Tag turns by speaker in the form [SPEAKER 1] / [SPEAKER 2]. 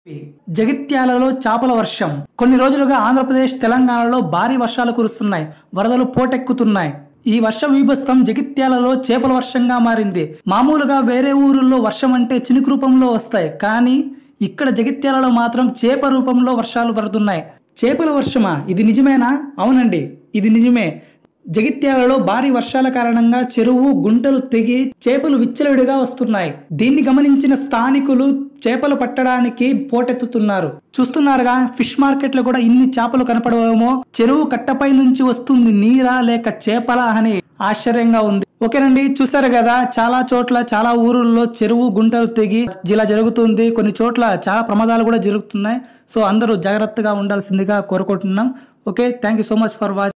[SPEAKER 1] జగిత్యాలలో చేపల వర్షం కొన్ని రోజులుగా ఆంధ్రప్రదేశ్ తెలంగాణలో భారీ వర్షాలు కురుస్తున్నాయి వరదలు పోటెక్కుతున్నాయి ఈ వర్ష విభస్తం జగిత్యాలలో చేపల వర్షంగా మారింది మామూలుగా వేరే ఊరుల్లో వర్షం అంటే చినుకు రూపంలో వస్తాయి కానీ ఇక్కడ జగిత్యాలలో మాత్రం చేప రూపంలో వర్షాలు పడుతున్నాయి చేపల వర్షమా ఇది నిజమేనా అవునండి ఇది నిజమే జగిత్యాలలో భారీ వర్షాల కారణంగా చెరువు గుంటలు తెగి చేపలు విచ్చలవిడిగా వస్తున్నాయి దీన్ని గమనించిన స్థానికులు చేపలు పట్టడానికి పోటెత్తుతున్నారు చూస్తున్నారుగా ఫిష్ మార్కెట్ లో కూడా ఇన్ని చేపలు కనపడవేమో చెరువు కట్టపై నుంచి వస్తుంది నీరా లేక చేపల అని ఆశ్చర్యంగా ఉంది ఓకేనండి చూసారు కదా చాలా చోట్ల చాలా ఊరుల్లో చెరువు గుంటలు తెగి ఇలా జరుగుతుంది కొన్ని చోట్ల చాలా ప్రమాదాలు కూడా జరుగుతున్నాయి సో అందరూ జాగ్రత్తగా ఉండాల్సిందిగా కోరుకుంటున్నాం okay thank you so much for watching